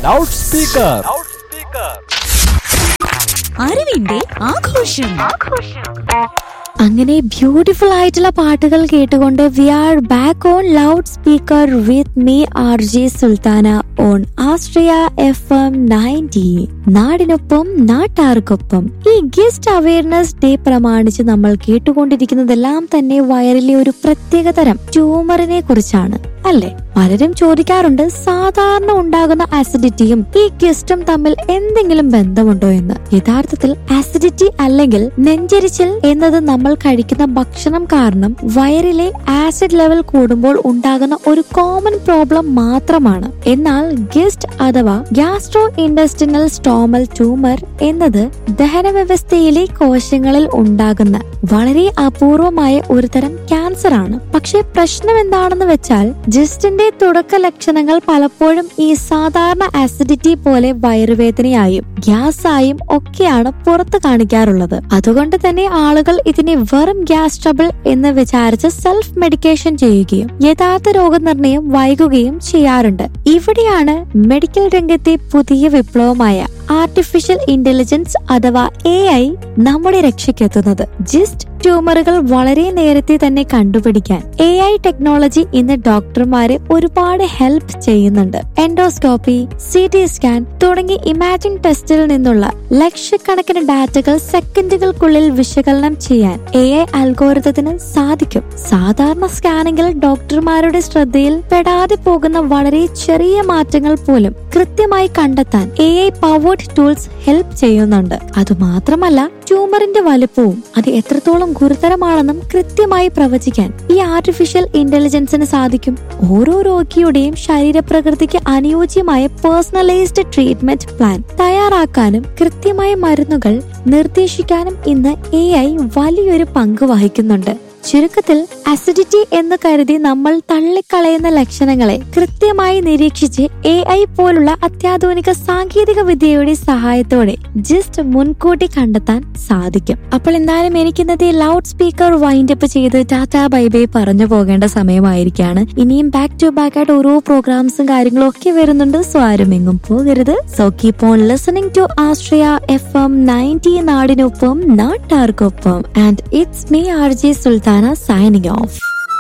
loud speaker അറിവിന്റെ ആഘോഷം അങ്ങനെ ബ്യൂട്ടിഫുൾ ആയിട്ടുള്ള പാട്ടുകൾ കേട്ടുകൊണ്ട് we are back on loud speaker with me R J Sultana on Astria F M ninety നാടിനൊപ്പം നാട്ടാർക്കൊപ്പം ഈ ഗസ്റ്റ് അവയർനെസ് ഡേ പ്രമാണിച്ച് നമ്മൾ കേട്ടുകൊണ്ടിരിക്കുന്നതെല്ലാം തന്നെ വയറിലെ ഒരു പ്രത്യേക തരം ട്യൂമറിനെ കുറിച്ചാണ് അല്ലെ പലരും ചോദിക്കാറുണ്ട് സാധാരണ ഉണ്ടാകുന്ന ആസിഡിറ്റിയും ഈ ഗസ്റ്റും തമ്മിൽ എന്തെങ്കിലും ബന്ധമുണ്ടോ എന്ന് യഥാർത്ഥത്തിൽ ആസിഡിറ്റി അല്ലെങ്കിൽ നെഞ്ചരിച്ചിൽ എന്നത് നമ്മൾ കഴിക്കുന്ന ഭക്ഷണം കാരണം വയറിലെ ആസിഡ് ലെവൽ കൂടുമ്പോൾ ഉണ്ടാകുന്ന ഒരു കോമൺ പ്രോബ്ലം മാത്രമാണ് എന്നാൽ ഗസ്റ്റ് അഥവാ ഗ്യാസ്ട്രോ ഇൻഡസ്റ്റിനൽ സ്റ്റോമൽ ട്യൂമർ എന്നത് ദഹന വ്യവസ്ഥയിലെ കോശങ്ങളിൽ ഉണ്ടാകുന്ന വളരെ അപൂർവമായ ഒരു തരം ക്യാൻസർ ആണ് പക്ഷെ പ്രശ്നം എന്താണെന്ന് വെച്ചാൽ ജസ്റ്റിന്റെ തുടക്ക ലക്ഷണങ്ങൾ പലപ്പോഴും ഈ സാധാരണ ആസിഡിറ്റി പോലെ വയറുവേദനയായും ഗ്യാസായും ഒക്കെയാണ് പുറത്ത് കാണിക്കാറുള്ളത് അതുകൊണ്ട് തന്നെ ആളുകൾ ഇതിനെ വെറും ഗ്യാസ് ട്രബിൾ എന്ന് വിചാരിച്ച് സെൽഫ് മെഡിക്കേഷൻ ചെയ്യുകയും യഥാർത്ഥ രോഗനിർണയം വൈകുകയും ചെയ്യാറുണ്ട് ഇവിടെയാണ് മെഡിക്കൽ രംഗത്തെ പുതിയ വിപ്ലവമായ ആർട്ടിഫിഷ്യൽ ഇന്റലിജൻസ് അഥവാ എ ഐ നമ്മുടെ രക്ഷയ്ക്കെത്തുന്നത് ജിസ്റ്റ് ട്യൂമറുകൾ വളരെ നേരത്തെ തന്നെ കണ്ടുപിടിക്കാൻ എ ഐ ടെക്നോളജി ഇന്ന് ഡോക്ടർമാരെ ഒരുപാട് ഹെൽപ്പ് ചെയ്യുന്നുണ്ട് എൻഡോസ്കോപ്പി സി ടി സ്കാൻ തുടങ്ങി ഇമാജിൻ ടെസ്റ്റിൽ നിന്നുള്ള ലക്ഷക്കണക്കിന് ഡാറ്റകൾ സെക്കൻഡുകൾക്കുള്ളിൽ വിശകലനം ചെയ്യാൻ എ ഐ അൽഗോരിതത്തിന് സാധിക്കും സാധാരണ സ്കാനിങ്ങിൽ ഡോക്ടർമാരുടെ ശ്രദ്ധയിൽ പെടാതെ പോകുന്ന വളരെ ചെറിയ മാറ്റങ്ങൾ പോലും കൃത്യമായി കണ്ടെത്താൻ A I powered tools help ചെയ്യുന്നുണ്ട് അതുമാത്രമല്ല ട്യൂമറിന്റെ വലുപ്പവും അത് എത്രത്തോളം ഗുരുതരമാണെന്നും കൃത്യമായി പ്രവചിക്കാൻ ഈ ആർട്ടിഫിഷ്യൽ ഇന്റലിജൻസിന് സാധിക്കും ഓരോ രോഗിയുടെയും ശരീരപ്രകൃതിക്ക് അനുയോജ്യമായ പേഴ്സണലൈസ്ഡ് ട്രീറ്റ്മെന്റ് പ്ലാൻ തയ്യാറാക്കാനും കൃത്യമായ മരുന്നുകൾ നിർദ്ദേശിക്കാനും ഇന്ന് എ ഐ വലിയൊരു പങ്ക് വഹിക്കുന്നുണ്ട് ചുരുക്കത്തിൽ അസിഡിറ്റി എന്ന് കരുതി നമ്മൾ തള്ളിക്കളയുന്ന ലക്ഷണങ്ങളെ കൃത്യമായി നിരീക്ഷിച്ച് എ ഐ പോലുള്ള അത്യാധുനിക സാങ്കേതിക വിദ്യയുടെ സഹായത്തോടെ ജസ്റ്റ് മുൻകൂട്ടി കണ്ടെത്താൻ സാധിക്കും അപ്പോൾ എന്തായാലും എനിക്ക് ഇന്നത്തെ ലൗഡ് സ്പീക്കർ വൈൻഡ് അപ്പ് ചെയ്ത് ടാറ്റ ബൈ ബൈ പറഞ്ഞു പോകേണ്ട സമയമായിരിക്കാണ് ഇനിയും ബാക്ക് ടു ബാക്ക് ആയിട്ട് ഓരോ പ്രോഗ്രാംസും കാര്യങ്ങളും ഒക്കെ വരുന്നുണ്ട് സോ ആരും എങ്ങും പോകരുത് so keep on listening to Astria F M ninety നാടിനൊപ്പം നാട്ടാർക്കൊപ്പം and it's me R J Sultana signing of